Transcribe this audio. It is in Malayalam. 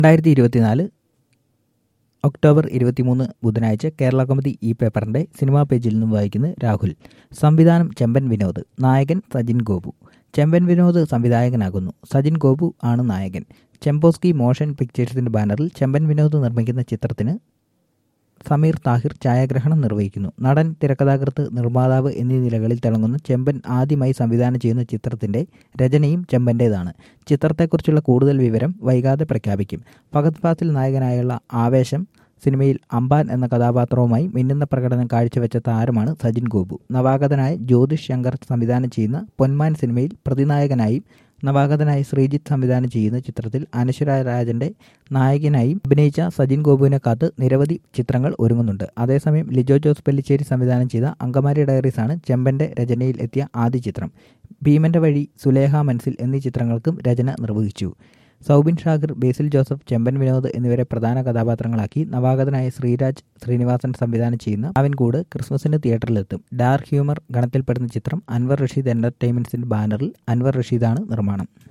രണ്ടായിരത്തി ഇരുപത്തിനാല് ഒക്ടോബർ ഇരുപത്തിമൂന്ന് ബുധനാഴ്ച കേരള കൗമുദി ഈ പേപ്പറിന്റെ സിനിമാ പേജിൽ നിന്നും വായിക്കുന്നു രാഹുൽ സംവിധാനം ചെമ്പൻ വിനോദ് നായകൻ സജിൻ ഗോപു ചെമ്പൻ വിനോദ് സംവിധായകനാകുന്നു സജിൻ ഗോപു ആണ് നായകൻ ചെമ്പോസ്കി മോഷൻ പിക്ചേഴ്സിന്റെ ബാനറിൽ ചെമ്പൻ വിനോദ് നിർമ്മിക്കുന്ന ചിത്രത്തിന് സമീർ താഹിർ ഛായാഗ്രഹണം നിർവഹിക്കുന്നു നടൻ തിരക്കഥാകൃത്ത് നിർമ്മാതാവ് എന്നീ നിലകളിൽ തിളങ്ങുന്ന ചെമ്പൻ ആദ്യമായി സംവിധാനം ചെയ്യുന്ന ചിത്രത്തിന്റെ രചനയും ചെമ്പൻ്റേതാണ് ചിത്രത്തെക്കുറിച്ചുള്ള കൂടുതൽ വിവരം വൈകാതെ പ്രഖ്യാപിക്കും ഫഹദ് ഫാസിൽ നായകനായുള്ള ആവേശം സിനിമയിൽ അംബാൻ എന്ന കഥാപാത്രവുമായി മിന്നുന്ന പ്രകടനം കാഴ്ചവെച്ച താരമാണ് സജിൻ ഗോപു നവാഗതനായ ജ്യോതിഷ് ശങ്കർ സംവിധാനം ചെയ്യുന്ന പൊന്മാൻ സിനിമയിൽ പ്രതിനായകനായും നവാഗതനായി ശ്രീജിത്ത് സംവിധാനം ചെയ്യുന്ന ചിത്രത്തിൽ അനശ്വര രാജന്റെ നായകനായും അഭിനയിച്ച സജിൻ ഗോപുവിനെ കാത്ത് നിരവധി ചിത്രങ്ങൾ ഒരുങ്ങുന്നുണ്ട് അതേസമയം ലിജോ ജോസ് പെല്ലിച്ചേരി സംവിധാനം ചെയ്ത അങ്കമാരി ഡയറീസ് ആണ് ചെമ്പന്റെ രചനയിൽ എത്തിയ ആദ്യ ചിത്രം ഭീമന്റെ വഴി സുലേഖ മൻസിൽ എന്നീ ചിത്രങ്ങൾക്കും രചന നിർവഹിച്ചു സൗബിൻ ഷാഗിർ ബേസിൽ ജോസഫ് ചെമ്പൻ വിനോദ് എന്നിവരെ പ്രധാന കഥാപാത്രങ്ങളാക്കി നവാഗതനായ ശ്രീരാജ് ശ്രീനിവാസൻ സംവിധാനം ചെയ്യുന്ന അവൻകൂട് ക്രിസ്മസിന് തിയേറ്ററിലെത്തും ഡാർക്ക് ഹ്യൂമർ ഗണത്തിൽപ്പെടുന്ന ചിത്രം അൻവർ റഷീദ് എന്റർടൈൻമെന്റ്സിന്റെ ബാനറിൽ അൻവർ റഷീദാണ് നിർമ്മാണം